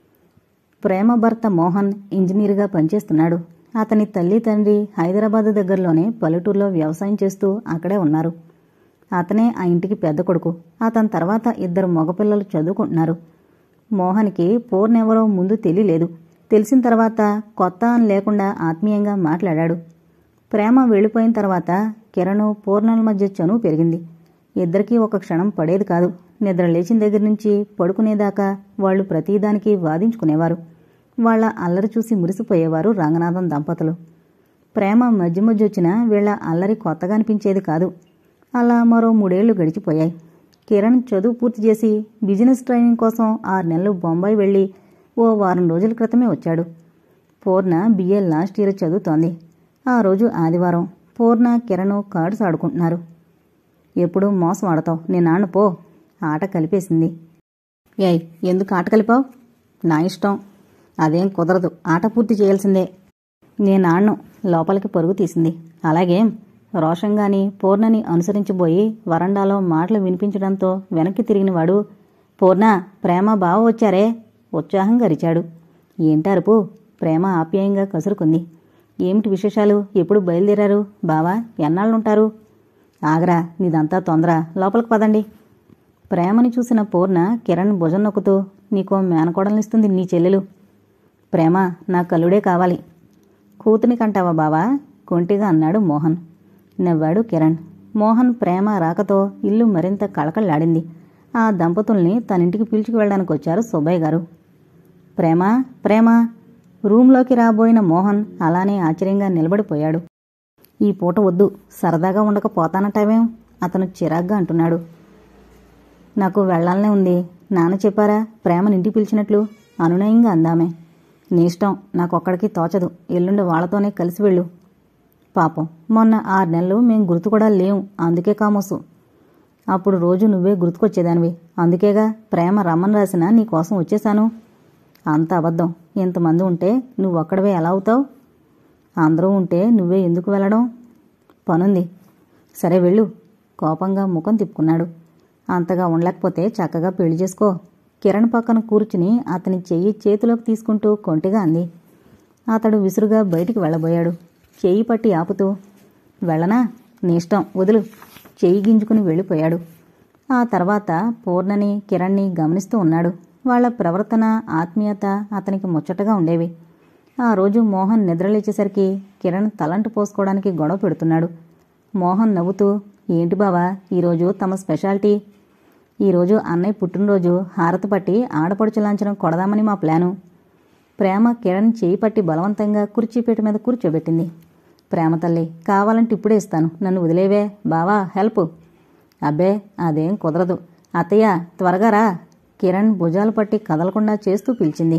ప్రేమ భర్త మోహన్ ఇంజనీర్గా పనిచేస్తున్నాడు అతని తల్లి తండ్రి హైదరాబాద్ దగ్గరలోనే పల్లెటూరులో వ్యవసాయం చేస్తూ అక్కడే ఉన్నారు అతనే ఆ ఇంటికి పెద్ద కొడుకు అతని తర్వాత ఇద్దరు మగపిల్లలు చదువుకుంటున్నారు మోహన్కి పూర్ణెవరో ముందు తెలియలేదు తెలిసిన తర్వాత కొత్త అని లేకుండా ఆత్మీయంగా మాట్లాడాడు ప్రేమ వెళ్ళిపోయిన తర్వాత కిరణ్ పూర్ణల మధ్య చనువు పెరిగింది ఇద్దరికీ ఒక క్షణం పడేది కాదు నిద్ర లేచిన దగ్గర నుంచి పడుకునేదాకా వాళ్ళు ప్రతిదానికి వాదించుకునేవారు వాళ్ళ అల్లరి చూసి మురిసిపోయేవారు రంగనాథం దంపతులు ప్రేమ మధ్య మధ్య వచ్చినా వీళ్ళ అల్లరి కొత్తగా అనిపించేది కాదు అలా మరో మూడేళ్లు గడిచిపోయాయి కిరణ్ చదువు పూర్తి చేసి బిజినెస్ ట్రైనింగ్ కోసం ఆరు నెలలు బొంబాయి వెళ్ళి ఓ వారం రోజుల క్రితమే వచ్చాడు పూర్ణ బిఏ లాస్ట్ ఇయర్ చదువుతోంది ఆ రోజు ఆదివారం పూర్ణ కిరణ్ కార్డ్స్ ఆడుకుంటున్నారు ఎప్పుడు మోసం ఆడతావు నీ నాన్న పో ఆట కలిపేసింది ఏయ్ ఎందుకు ఆట కలిపావు నా ఇష్టం అదేం కుదరదు ఆట పూర్తి చేయాల్సిందే నేను ఆడను లోపలికి పరుగు తీసింది అలాగేం రోషంగాని పూర్ణని అనుసరించబోయి వరండాలో మాటలు వినిపించడంతో వెనక్కి తిరిగినవాడు పూర్ణ ప్రేమ బావ వచ్చారే ఉత్సాహంగా అరిచాడు ఏంటారుపు ప్రేమ ఆప్యాయంగా కసురుకుంది ఏమిటి విశేషాలు ఎప్పుడు బయలుదేరారు బావా ఎన్నాళ్ళుంటారు ఆగరా నీదంతా తొందర లోపలికి పదండి ప్రేమని చూసిన పూర్ణ కిరణ్ భుజం నొక్కుతూ నీకో మేనకోడలనిస్తుంది నీ చెల్లెలు ప్రేమ నా కల్లుడే కావాలి కూతుని కంటావా బావా కొంటిగా అన్నాడు మోహన్ నవ్వాడు కిరణ్ మోహన్ ప్రేమ రాకతో ఇల్లు మరింత కళకళలాడింది ఆ దంపతుల్ని తనింటికి పిలుచుకు వెళ్ళడానికి వచ్చారు సుబ్బయ్య గారు ప్రేమ ప్రేమ రూంలోకి రాబోయిన మోహన్ అలానే ఆశ్చర్యంగా నిలబడిపోయాడు ఈ పూట వద్దు సరదాగా ఉండకపోతానటావేం అతను చిరాగ్గా అంటున్నాడు నాకు వెళ్లాలనే ఉంది నాన్న చెప్పారా ప్రేమని ఇంటికి పిలిచినట్లు అనునయంగా అందామే నీ ఇష్టం నాకు ఒక్కడికి తోచదు ఎల్లుండి వాళ్లతోనే కలిసి వెళ్ళు పాపం మొన్న ఆరు నెలలు మేం గుర్తు కూడా లేవు అందుకే కామోసు అప్పుడు రోజు నువ్వే గుర్తుకొచ్చేదానివి అందుకేగా ప్రేమ రమ్మని రాసిన నీ కోసం వచ్చేశాను అంత అబద్ధం ఇంతమంది ఉంటే నువ్వు ఒక్కడవే ఎలా అవుతావు అందరూ ఉంటే నువ్వే ఎందుకు వెళ్ళడం పనుంది సరే వెళ్ళు కోపంగా ముఖం తిప్పుకున్నాడు అంతగా ఉండలేకపోతే చక్కగా పెళ్లి చేసుకో కిరణ్ పక్కన కూర్చుని అతని చెయ్యి చేతిలోకి తీసుకుంటూ కొంటిగా అంది అతడు విసురుగా బయటికి వెళ్ళబోయాడు చెయ్యి పట్టి ఆపుతూ వెళ్ళనా నీ ఇష్టం వదులు చెయ్యి గింజుకుని వెళ్ళిపోయాడు ఆ తర్వాత పూర్ణని కిరణ్ని గమనిస్తూ ఉన్నాడు వాళ్ళ ప్రవర్తన ఆత్మీయత అతనికి ముచ్చటగా ఉండేవి ఆ రోజు మోహన్ నిద్రలేచేసరికి కిరణ్ తలంటు పోసుకోవడానికి గొడవ పెడుతున్నాడు మోహన్ నవ్వుతూ ఏంటి బావా ఈరోజు తమ స్పెషాలిటీ ఈరోజు అన్నయ్య పుట్టినరోజు హారతి పట్టి ఆడపడుచు లాంఛనం కొడదామని మా ప్లాను ప్రేమ కిరణ్ చేయి పట్టి బలవంతంగా కుర్చీపీట మీద కూర్చోబెట్టింది ప్రేమ తల్లి కావాలంటే ఇప్పుడే ఇస్తాను నన్ను వదిలేవే బావా హెల్ప్ అబ్బే అదేం కుదరదు అత్తయ్య త్వరగా రా కిరణ్ భుజాలు పట్టి కదలకుండా చేస్తూ పిలిచింది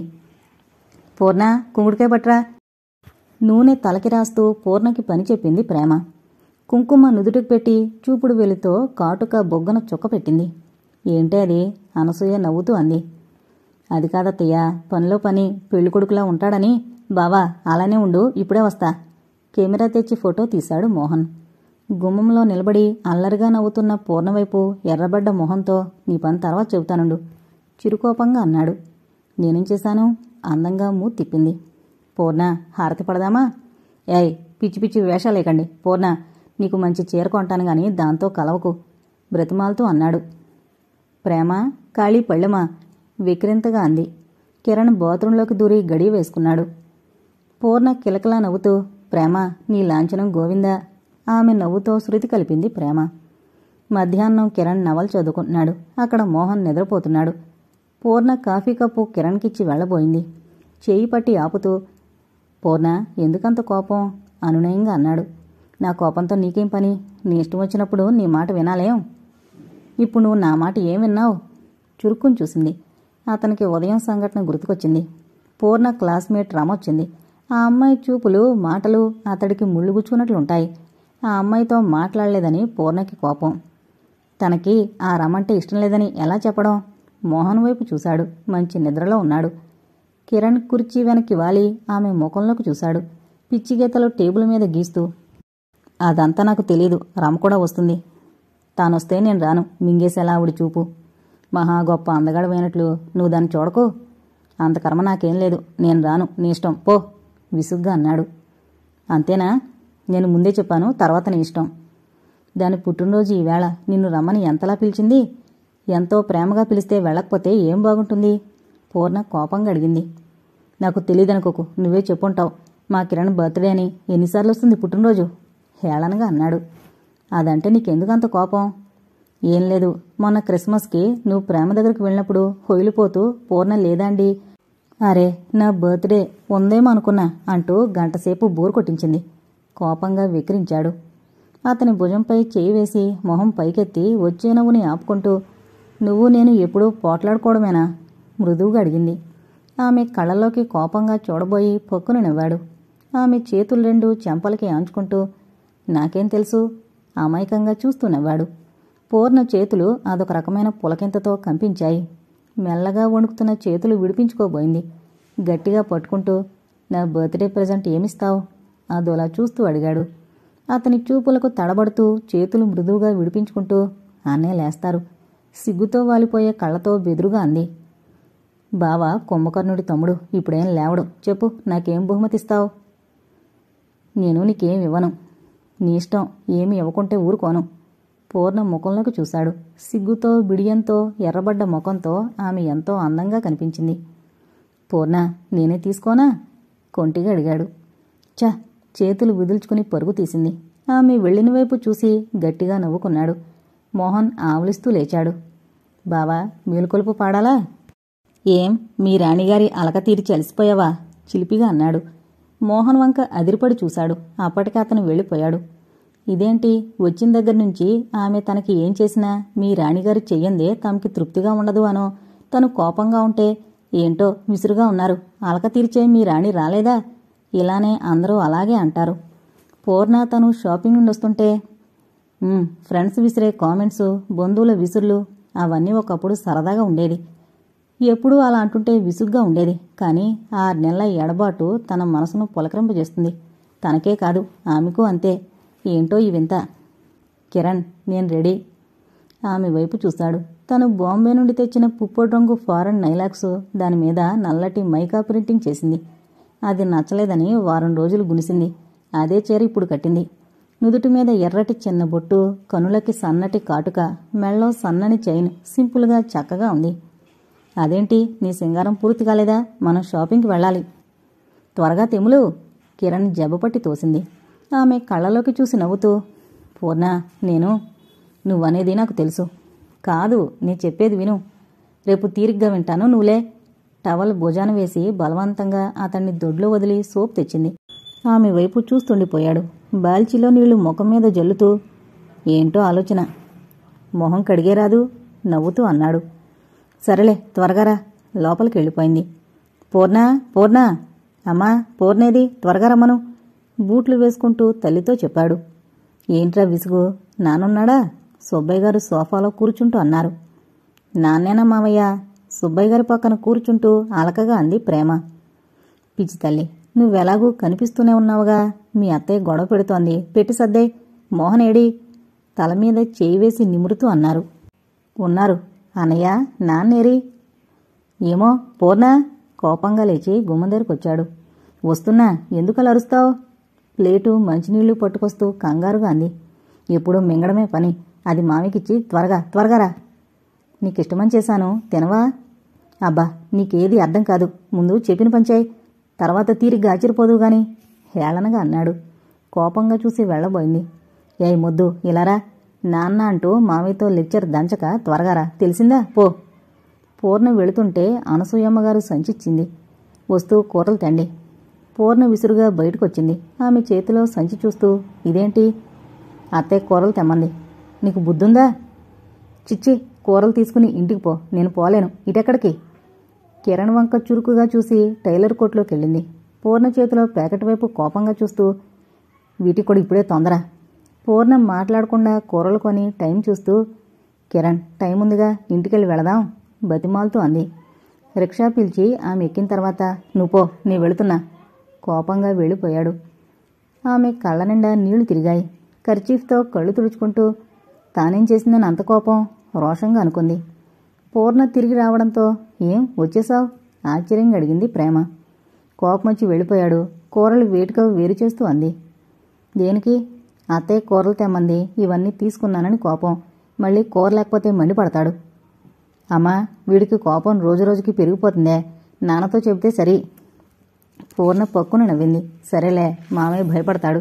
పూర్ణ కుంగుడికాయ పట్రా నూనె తలకి రాస్తూ పూర్ణకి పని చెప్పింది ప్రేమ కుంకుమ నుదుటికి పెట్టి చూపుడు వెలితో కాటుక బొగ్గన చుక్క పెట్టింది ఏంటే అది అనసూయ నవ్వుతూ అంది అది కాదత్తయ్య పనిలో పని పెళ్ళికొడుకులా ఉంటాడని బావా అలానే ఉండు ఇప్పుడే వస్తా కెమెరా తెచ్చి ఫోటో తీశాడు మోహన్ గుమ్మంలో నిలబడి అల్లరిగా నవ్వుతున్న పూర్ణవైపు ఎర్రబడ్డ మొహంతో నీ పని తర్వాత చెబుతానుండు చిరుకోపంగా అన్నాడు నేనేం చేశాను అందంగా మూ తిప్పింది పూర్ణ హారతి పడదామా ఏయ్ పిచ్చి పిచ్చి వేషాలేకండి పూర్ణ నీకు మంచి చీర కొంటాను గాని దాంతో కలవకు బ్రతిమాలుతూ అన్నాడు ప్రేమ ఖాళీ పళ్ళెమా విక్రింతగా అంది కిరణ్ బాత్రూంలోకి దూరి గడియ వేసుకున్నాడు పూర్ణ కిలకలా నవ్వుతూ ప్రేమ నీ లాంఛనం గోవిందా ఆమె నవ్వుతో శృతి కలిపింది ప్రేమ మధ్యాహ్నం కిరణ్ నవలు చదువుకుంటున్నాడు అక్కడ మోహన్ నిద్రపోతున్నాడు పూర్ణ కాఫీ కప్పు కిరణ్కిచ్చి వెళ్ళబోయింది చేయి పట్టి ఆపుతూ పూర్ణ ఎందుకంత కోపం అనునయంగా అన్నాడు నా కోపంతో నీకేం పని నీ ఇష్టం వచ్చినప్పుడు నీ మాట వినాలేం ఇప్పుడు నువ్వు నా మాట ఏం విన్నావు చురుక్కుని చూసింది అతనికి ఉదయం సంఘటన గుర్తుకొచ్చింది పూర్ణ క్లాస్మేట్ రమొచ్చింది ఆ అమ్మాయి చూపులు మాటలు అతడికి ముళ్ళు గుచ్చుకున్నట్లుంటాయి ఆ అమ్మాయితో మాట్లాడలేదని పూర్ణకి కోపం తనకి ఆ రమంటే ఇష్టం లేదని ఎలా చెప్పడం మోహన్ వైపు చూశాడు మంచి నిద్రలో ఉన్నాడు కిరణ్ కుర్చీ వెనక్కి వాలి ఆమె ముఖంలోకి చూశాడు పిచ్చి గీతలు టేబుల్ మీద గీస్తూ అదంతా నాకు తెలీదు రమ కూడా వస్తుంది తానొస్తే నేను రాను మింగేసేలా ఆవిడ చూపు మహా గొప్ప అందగాడమైనట్లు నువ్వు దాన్ని చూడకు అంత కర్మ నాకేం లేదు నేను రాను నీ ఇష్టం పో విసుగ్గా అన్నాడు అంతేనా నేను ముందే చెప్పాను తర్వాత నీ ఇష్టం దాని పుట్టినరోజు ఈవేళ నిన్ను రమ్మని ఎంతలా పిలిచింది ఎంతో ప్రేమగా పిలిస్తే వెళ్ళకపోతే ఏం బాగుంటుంది పూర్ణ కోపంగా అడిగింది నాకు తెలియదనుకోకు నువ్వే చెప్పుంటావు మా కిరణ్ బర్త్డే అని ఎన్నిసార్లు వస్తుంది పుట్టినరోజు హేళనగా అన్నాడు అదంటే నీకెందుకంత కోపం ఏం లేదు మొన్న క్రిస్మస్కి నువ్వు ప్రేమ దగ్గరికి వెళ్ళినప్పుడు హొయిలిపోతూ పూర్ణ లేదాండి అరే నా బర్త్డే ఉందేమో అనుకున్నా అంటూ గంటసేపు బోరు కొట్టించింది కోపంగా విక్రించాడు అతని భుజంపై చేయి వేసి మొహం పైకెత్తి వచ్చే నవ్వుని ఆపుకుంటూ నువ్వు నేను ఎప్పుడూ పోట్లాడుకోవడమేనా మృదువుగా అడిగింది ఆమె కళ్ళలోకి కోపంగా చూడబోయి పొక్కున నవ్వాడు ఆమె చేతులు రెండు చెంపలకి ఆంచుకుంటూ నాకేం తెలుసు అమాయకంగా చూస్తూ నవ్వాడు పూర్ణ చేతులు అదొక రకమైన పులకింతతో కంపించాయి మెల్లగా వణుకుతున్న చేతులు విడిపించుకోబోయింది గట్టిగా పట్టుకుంటూ నా బర్త్డే ప్రజెంట్ ఏమిస్తావు అదోలా చూస్తూ అడిగాడు అతని చూపులకు తడబడుతూ చేతులు మృదువుగా విడిపించుకుంటూ అన్నే లేస్తారు సిగ్గుతో వాలిపోయే కళ్ళతో బెదురుగా అంది బావ కుంభకర్ణుడి తమ్ముడు ఇప్పుడేం లేవడు చెప్పు నాకేం బహుమతిస్తావు నేను నీకేం ఇవ్వను నీ ఇష్టం ఏమి ఇవ్వకుంటే ఊరుకోను పూర్ణ ముఖంలోకి చూశాడు సిగ్గుతో బిడియంతో ఎర్రబడ్డ ముఖంతో ఆమె ఎంతో అందంగా కనిపించింది పూర్ణ నేనే తీసుకోనా కొంటిగా అడిగాడు చ చేతులు విదుల్చుకుని పరుగు తీసింది ఆమె వెళ్ళిన వైపు చూసి గట్టిగా నవ్వుకున్నాడు మోహన్ ఆవులిస్తూ లేచాడు బావా మేలుకొలుపు పాడాలా ఏం మీ రాణిగారి అలక తీర్చి అలసిపోయావా చిలిపిగా అన్నాడు మోహన్ వంక అదిరిపడి చూశాడు అప్పటికి అతను వెళ్ళిపోయాడు ఇదేంటి వచ్చిన దగ్గర నుంచి ఆమె తనకి ఏం చేసినా మీ రాణిగారు చెయ్యందే తమకి తృప్తిగా ఉండదు అనో తను కోపంగా ఉంటే ఏంటో విసురుగా ఉన్నారు అలక తీర్చే మీ రాణి రాలేదా ఇలానే అందరూ అలాగే అంటారు పూర్ణ తను షాపింగ్ నుండి వస్తుంటే "ఉమ్, ఫ్రెండ్స్ విసిరే కామెంట్స్ బంధువుల విసురులు అవన్నీ ఒకప్పుడు సరదాగా ఉండేది ఎప్పుడూ అలా అంటుంటే విసుగ్గా ఉండేది కానీ ఆరు నెలల ఎడబాటు తన మనసును పులకరింపజేస్తుంది తనకే కాదు ఆమెకు అంతే ఏంటో ఈ వింత కిరణ్ నేను రెడీ ఆమె వైపు చూశాడు తను బాంబే నుండి తెచ్చిన పుప్పొడి రంగు ఫారెన్ నైలాక్స్ దాని మీద నల్లటి మైకా ప్రింటింగ్ చేసింది అది నచ్చలేదని వారం రోజులు గునిసింది అదే చీర ఇప్పుడు కట్టింది నుదుటి మీద ఎర్రటి చిన్న బొట్టు కనులకి సన్నటి కాటుక మెళ్ళో సన్నని చైన్ సింపుల్గా చక్కగా ఉంది అదేంటి నీ సింగారం పూర్తి కాలేదా మనం షాపింగ్కి వెళ్ళాలి త్వరగా తెములు కిరణ్ జబ్బపట్టి తోసింది ఆమె కళ్ళలోకి చూసి నవ్వుతూ పూర్ణ నేను నువ్వనేది నాకు తెలుసు కాదు నీ చెప్పేది విను రేపు తీరిగ్గా వింటాను నువ్వులే టవల్ భుజాన వేసి బలవంతంగా అతన్ని దొడ్లో వదిలి సోప్ తెచ్చింది ఆమె వైపు చూస్తుండిపోయాడు బాల్చిలో నీళ్లు ముఖం మీద జల్లుతూ ఏంటో ఆలోచన మొహం కడిగే రాదు నవ్వుతూ అన్నాడు సరేలే త్వరగా రా లోపలికి వెళ్ళిపోయింది పూర్ణ పూర్ణ అమ్మా పూర్ణేది త్వరగా రమ్మను బూట్లు వేసుకుంటూ తల్లితో చెప్పాడు ఏంట్రా విసుగు నానున్నాడా సుబ్బయ్య గారు సోఫాలో కూర్చుంటూ అన్నారు నాన్నేనా మావయ్య సుబ్బయ్య గారి పక్కన కూర్చుంటూ అలకగా అంది ప్రేమ పిచ్చి తల్లి నువ్వెలాగూ కనిపిస్తూనే ఉన్నావుగా మీ అత్తయ్య గొడవ పెడుతోంది పెట్టి సర్దే మోహన్ ఏడి తల మీద చేయి వేసి నిమురుతూ అన్నారు ఉన్నారు అన్నయ్య నాన్నేరి ఏమో పూర్ణ కోపంగా లేచి గుమ్మం దగ్గరకొచ్చాడు వస్తున్నా ఎందుకు అరుస్తావు ప్లేటు మంచినీళ్లు పట్టుకొస్తూ కంగారుగా అంది ఎప్పుడూ మింగడమే పని అది మామికిచ్చి త్వరగా త్వరగా రా నీకిష్టమని చేశాను తినవా అబ్బా నీకేది అర్థం కాదు ముందు చెప్పిన పంచాయి తర్వాత తీరిగ్గా ఆశ్చర్యపోదు గాని హేళనగా అన్నాడు కోపంగా చూసి వెళ్ళబోయింది ఏయ్ మొద్దు ఇలారా నాన్న అంటూ మామయ్యతో లెక్చర్ దంచక త్వరగారా తెలిసిందా పో పూర్ణ వెళుతుంటే అనసూయమ్మగారు సంచిచ్చింది వస్తూ కూరలు తండి పూర్ణ విసురుగా బయటకొచ్చింది ఆమె చేతిలో సంచి చూస్తూ ఇదేంటి అత్తయ్య కూరలు తెమ్మంది నీకు బుద్ధుందా చిచ్చి కూరలు తీసుకుని ఇంటికి పో నేను పోలేను ఇటెక్కడికి కిరణ్ వంక చురుకుగా చూసి టైలర్ కోట్లోకి వెళ్ళింది పూర్ణ చేతిలో ప్యాకెట్ వైపు కోపంగా చూస్తూ వీటికి కూడా ఇప్పుడే తొందర పూర్ణ మాట్లాడకుండా కూరలు కొని టైం చూస్తూ కిరణ్ టైం ఉందిగా ఇంటికెళ్ళి వెళదాం బతిమాలుతూ అంది రిక్షా పిలిచి ఆమె ఎక్కిన తర్వాత నువ్వు పో నీ వెళుతున్నా కోపంగా వెళ్ళిపోయాడు ఆమె కళ్ళ నిండా నీళ్లు తిరిగాయి కర్చీఫ్తో కళ్ళు తుడుచుకుంటూ తానేం చేసిందని అంత కోపం రోషంగా అనుకుంది పూర్ణ తిరిగి రావడంతో ఏం వచ్చేసావు ఆశ్చర్యంగా అడిగింది ప్రేమ కోపం వచ్చి వెళ్ళిపోయాడు కూరలు వేటుగా వేరు చేస్తూ అంది దేనికి అత్తయ్య కూరలు తెమ్మంది ఇవన్నీ తీసుకున్నానని కోపం మళ్ళీ కూర లేకపోతే మండిపడతాడు అమ్మా వీడికి కోపం రోజు రోజుకి పెరిగిపోతుందే నాన్నతో చెబితే సరి పూర్ణ పక్కున నవ్వింది సరేలే మామయ్య భయపడతాడు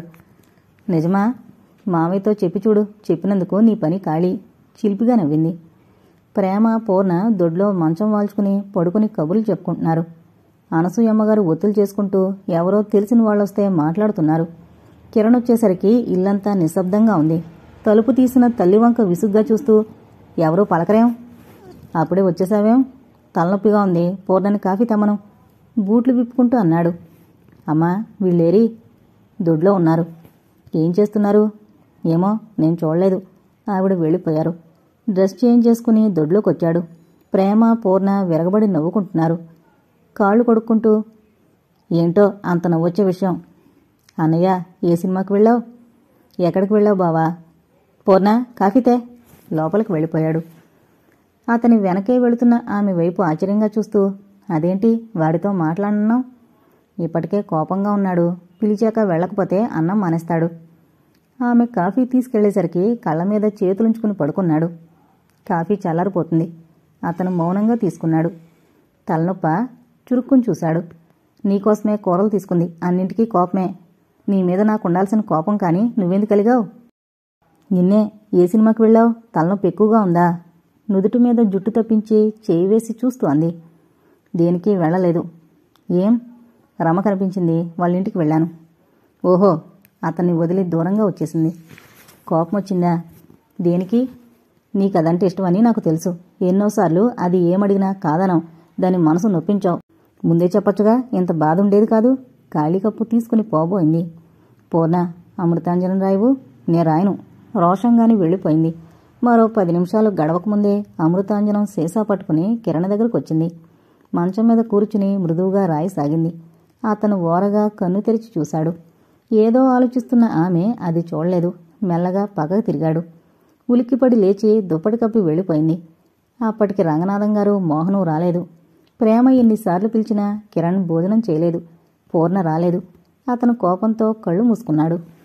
నిజమా మామయ్యతో చెప్పి చూడు చెప్పినందుకు నీ పని ఖాళీ చిలిపిగా నవ్వింది ప్రేమ పూర్ణ దొడ్లో మంచం వాల్చుకుని పడుకుని కబుర్లు చెప్పుకుంటున్నారు అనసూయమ్మగారు ఒత్తులు చేసుకుంటూ ఎవరో తెలిసిన వాళ్ళొస్తే మాట్లాడుతున్నారు కిరణ్ వచ్చేసరికి ఇల్లంతా నిశ్శబ్దంగా ఉంది తలుపు తీసిన తల్లి వంక విసుగ్గా చూస్తూ ఎవరూ పలకరేం అప్పుడే వచ్చేసావేం తలనొప్పిగా ఉంది పూర్ణని కాఫీ తెమ్మను బూట్లు విప్పుకుంటూ అన్నాడు అమ్మా వీళ్ళేరి దొడ్లో ఉన్నారు ఏం చేస్తున్నారు ఏమో నేను చూడలేదు ఆవిడ వెళ్ళిపోయారు డ్రెస్ చేంజ్ చేసుకుని దొడ్లోకి వచ్చాడు ప్రేమ పూర్ణ విరగబడి నవ్వుకుంటున్నారు కాళ్ళు కొడుక్కుంటూ ఏంటో అంత నవ్వొచ్చే విషయం అన్నయ్య ఏ సినిమాకి వెళ్ళావు ఎక్కడికి వెళ్ళావు బావా పూర్ణ కాఫీతే లోపలికి వెళ్ళిపోయాడు అతని వెనకే వెళుతున్న ఆమె వైపు ఆశ్చర్యంగా చూస్తూ అదేంటి వాడితో మాట్లాడన్నావు ఇప్పటికే కోపంగా ఉన్నాడు పిలిచాక వెళ్ళకపోతే అన్నం మానేస్తాడు ఆమె కాఫీ తీసుకెళ్లేసరికి కళ్ళ మీద చేతులుంచుకుని పడుకున్నాడు కాఫీ చల్లారిపోతుంది అతను మౌనంగా తీసుకున్నాడు తలనొప్ప చురుక్కుని చూశాడు నీకోసమే కూరలు తీసుకుంది అన్నింటికీ కోపమే నీ మీద నాకు ఉండాల్సిన కోపం కానీ నువ్వెందుకు కలిగావు నిన్నే ఏ సినిమాకి వెళ్ళావు తలనొప్పి ఎక్కువగా ఉందా నుదుటి మీద జుట్టు తప్పించి చేయి వేసి చూస్తూ అంది దేనికి వెళ్ళలేదు ఏం రమ కనిపించింది వాళ్ళ ఇంటికి వెళ్ళాను ఓహో అతన్ని వదిలి దూరంగా వచ్చేసింది కోపం వచ్చిందా దేనికి నీకు అదంటే ఇష్టమని నాకు తెలుసు ఎన్నోసార్లు అది ఏమడిగినా కాదనం దాని మనసు నొప్పించావు ముందే చెప్పొచ్చుగా ఇంత బాధ ఉండేది కాదు ఖాళీ కప్పు తీసుకుని పోబోయింది పూర్ణ అమృతాంజనం రాయవు నే రాయను రోషంగాని వెళ్ళిపోయింది మరో పది నిమిషాలు గడవకముందే అమృతాంజనం సీసా పట్టుకుని కిరణ్ దగ్గరకు వచ్చింది మంచం మీద కూర్చుని మృదువుగా రాయసాగింది అతను ఓరగా కన్ను తెరిచి చూశాడు ఏదో ఆలోచిస్తున్న ఆమె అది చూడలేదు మెల్లగా పగకు తిరిగాడు ఉలిక్కిపడి లేచి దుప్పటి కప్పి వెళ్ళిపోయింది అప్పటికి రంగనాథం గారు మోహను రాలేదు ప్రేమ ఎన్నిసార్లు పిలిచినా కిరణ్ భోజనం చేయలేదు పూర్ణ రాలేదు అతను కోపంతో కళ్ళు మూసుకున్నాడు